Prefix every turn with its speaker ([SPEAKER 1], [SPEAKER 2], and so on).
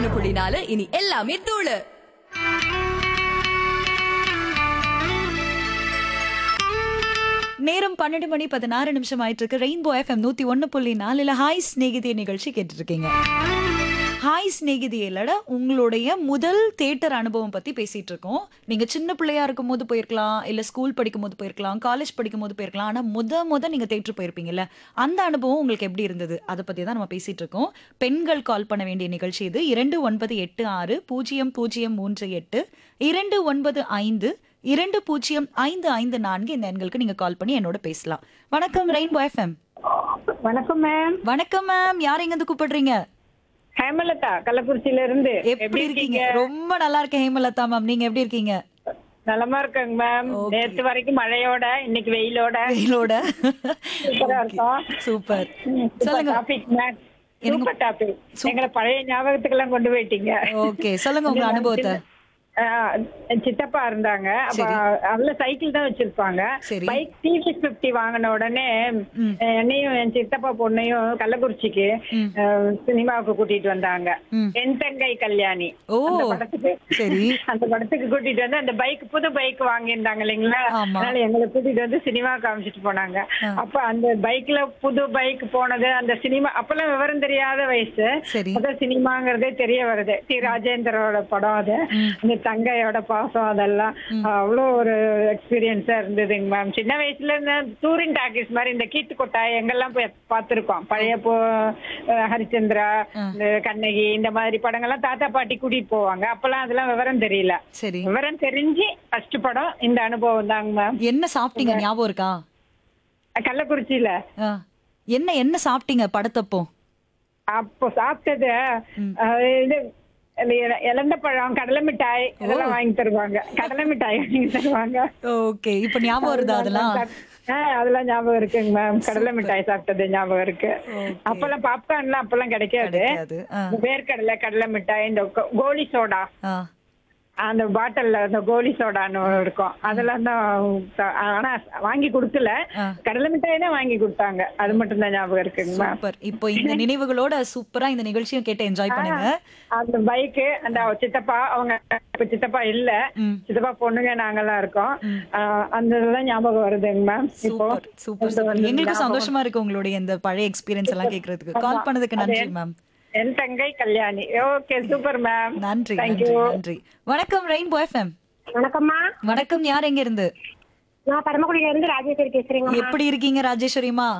[SPEAKER 1] ஒண்ணு புள்ளி நாலு இனி எல்லாமே தூளு
[SPEAKER 2] நேரம் பன்னெண்டு மணி பதினாறு நிமிஷம் ஆயிட்டு இருக்கு ரெயின்போ எஃப்எம் நூத்தி ஒன்னு புள்ளி நாலுல ஹாய் ஸ்நேகிதிய நிகழ்ச்சி கேட்டுட்டு இருக்கீங்க ஹாய் ஸ்நேகிதியிலட உங்களுடைய முதல் தேட்டர் அனுபவம் பத்தி பேசிட்டு இருக்கோம் நீங்க சின்ன பிள்ளையா இருக்கும் போது போயிருக்கலாம் இல்ல ஸ்கூல் படிக்கும் போது போயிருக்கலாம் காலேஜ் படிக்கும் போது போயிருக்கலாம் ஆனா முத முத நீங்க தேட்டர் போயிருப்பீங்கல்ல அந்த அனுபவம் உங்களுக்கு எப்படி இருந்தது அதை பத்தி தான் நம்ம பேசிட்டு இருக்கோம் பெண்கள் கால் பண்ண வேண்டிய நிகழ்ச்சி இது இரண்டு ஒன்பது எட்டு ஆறு பூஜ்ஜியம் பூஜ்ஜியம் மூன்று எட்டு இரண்டு ஒன்பது ஐந்து இரண்டு பூஜ்ஜியம் ஐந்து ஐந்து நான்கு இந்த எண்களுக்கு நீங்க கால் பண்ணி என்னோட பேசலாம் வணக்கம் ரெயின்போ எஃப்எம்
[SPEAKER 3] வணக்கம் மேம்
[SPEAKER 2] வணக்கம் மேம் யார் எங்க இருந்து கூப்பிடுறீங்க
[SPEAKER 3] ஹேமலதா கள்ளக்குறிச்சியில இருந்து
[SPEAKER 2] எப்படி இருக்கீங்க ரொம்ப நல்லா இருக்கேன் ஹேமலதா மேம் நீங்க எப்படி இருக்கீங்க
[SPEAKER 3] நலமா இருக்கேங்க மேம் நேத்து வரைக்கும் மழையோட இன்னைக்கு வெயிலோட
[SPEAKER 2] வெயிலோட
[SPEAKER 3] சூப்பரா இருக்கும்
[SPEAKER 2] சூப்பர்
[SPEAKER 3] சூப்பர்
[SPEAKER 2] சொல்லுங்க
[SPEAKER 3] டாபிக் மேம் சூப்பர் டாபிக் எங்களை பழைய ஞாபகத்துக்கு எல்லாம் கொண்டு போயிட்டீங்க
[SPEAKER 2] ஓகே சொல்லுங்க உங்க அனுபவத்தை
[SPEAKER 3] ஆஹ், சித்தப்பா இருந்தாங்க அப்ப அதுல சைக்கிள் தான் வச்சிருப்பாங்க
[SPEAKER 2] சரி.
[SPEAKER 3] பைக் டிவிஎஸ் பிப்டி வாங்கின உடனே என்னையும் என் சித்தப்பா பொண்ணையும் கள்ளக்குறிச்சிக்கு ஆஹ், சினிமாவுக்கு கூட்டிட்டு வந்தாங்க
[SPEAKER 2] ம்.
[SPEAKER 3] என் தங்கை கல்யாணி
[SPEAKER 2] ஓ
[SPEAKER 3] அந்த படத்துக்கு
[SPEAKER 2] சரி
[SPEAKER 3] அந்த படத்துக்கு கூட்டிட்டு வந்து அந்த பைக் புது பைக் வாங்கியிருந்தாங்க இல்லைங்களா
[SPEAKER 2] ஆமா.
[SPEAKER 3] அதனால எங்களை கூட்டிட்டு வந்து சினிமா காமிச்சிட்டு போனாங்க அப்ப அந்த பைக்ல புது பைக் போனது அந்த சினிமா அப்பெல்லாம் விவரம் தெரியாத வயசு
[SPEAKER 2] சரி
[SPEAKER 3] அதான் சினிமாங்கிறதே தெரிய வருது டி ராஜேந்திரோட படம் அது இந்த தங்கையோட பாசம் அதெல்லாம் அவ்வளோ ஒரு எக்ஸ்பீரியன்ஸா இருந்ததுங்க மேம் சின்ன வயசுல இந்த டூரிங் டாக்கீஸ் மாதிரி இந்த கீத்து கொட்டாய் எங்கெல்லாம் போய் பார்த்திருக்கோம் பழைய போ அஹ் ஹரிச்சந்திரா இந்த கண்ணகி இந்த மாதிரி படங்கள்லாம் தாத்தா பாட்டி கூட்டிட்டு போவாங்க அப்பெல்லாம் அதெல்லாம் விவரம் தெரியல
[SPEAKER 2] சரி
[SPEAKER 3] விவரம் தெரிஞ்சு ஃபர்ஸ்ட் படம் இந்த அனுபவம் தாங்க மேம்
[SPEAKER 2] என்ன சாப்பிட்டீங்க ஞாபகம் இருக்கா
[SPEAKER 3] கள்ளக்குறிச்சியில
[SPEAKER 2] ஆ. என்ன என்ன சாப்பிட்டீங்க படத்தப்போ
[SPEAKER 3] அப்போ சாப்பிட்டது அஹ், இது இந்த இல- இலந்த பழம் கடலை மிட்டாய் இதெல்லாம் வாங்கி தருவாங்க கடலை மிட்டாய் வாங்கி தருவாங்க
[SPEAKER 2] ஓகே இப்போ ஞாபகம் வருதா அதெல்லாம்
[SPEAKER 3] ஆஹ் அதெல்லாம் ஞாபகம் இருக்குங்க மேம் கடலை மிட்டாய் சாப்பிட்டது ஞாபகம் இருக்கு அப்பெல்லாம் பாப்கார்ன்லாம் அப்பெல்லாம் கிடைக்காது
[SPEAKER 2] கிடைக்காது ஆ.
[SPEAKER 3] இந்த வேர்க்கடலை கடலை மிட்டாய் இந்த கோ- கோலி சோடா
[SPEAKER 2] ஆ.
[SPEAKER 3] அந்த பாட்டில்ல அந்த கோலி சோடான்னு இருக்கும் அதெல்லாம் தான் ச- ஆனா வாங்கி கொடுக்கல
[SPEAKER 2] ஆ.
[SPEAKER 3] கடலை மிட்டாய் தான் வாங்கி கொடுத்தாங்க அது மட்டும் தான் ஞாபகம் இருக்குங்க மேம்
[SPEAKER 2] சூப்பர் இப்போ இந்த நினைவுகளோட சூப்பரா இந்த நிகழ்ச்சியும் கேட்டு என்ஜாய் பண்ணுங்க
[SPEAKER 3] அந்த பைக்கு அந்த சித்தப்பா அவங்க இப்ப சித்தப்பா இல்ல
[SPEAKER 2] ம்.
[SPEAKER 3] சித்தப்பா பொண்ணுங்க நாங்கெல்லாம் இருக்கோம் ஆஹ் அந்த இதெல்லாம் ஞாபகம் வருதுங்க மேம் இப்போ
[SPEAKER 2] சூப்பர் சூப்பர் சூப்பர் எங்களுக்கும் சந்தோஷமா இருக்கு உங்களுடைய இந்த பழைய எக்ஸ்பீரியன்ஸ் எல்லாம் கேக்குறதுக்கு கால் பண்ணதுக்கு நன்றி மேம்
[SPEAKER 3] என் தங்கை கல்யாணி ஓகே சூப்பர் மேம்
[SPEAKER 2] நன்றி நன்றி
[SPEAKER 3] தேங்க்யூ
[SPEAKER 2] நன்றி வணக்கம் ரெயின்போ எஃப்எம்
[SPEAKER 4] வணக்கம்மா
[SPEAKER 2] வணக்கம் யார் எங்க இருந்து
[SPEAKER 4] நான் பரமக்குடியில இருந்து ராஜேஸ்வரி பேசுறேங்க
[SPEAKER 2] எப்படி இருக்கீங்க ராஜேஸ்வரிமா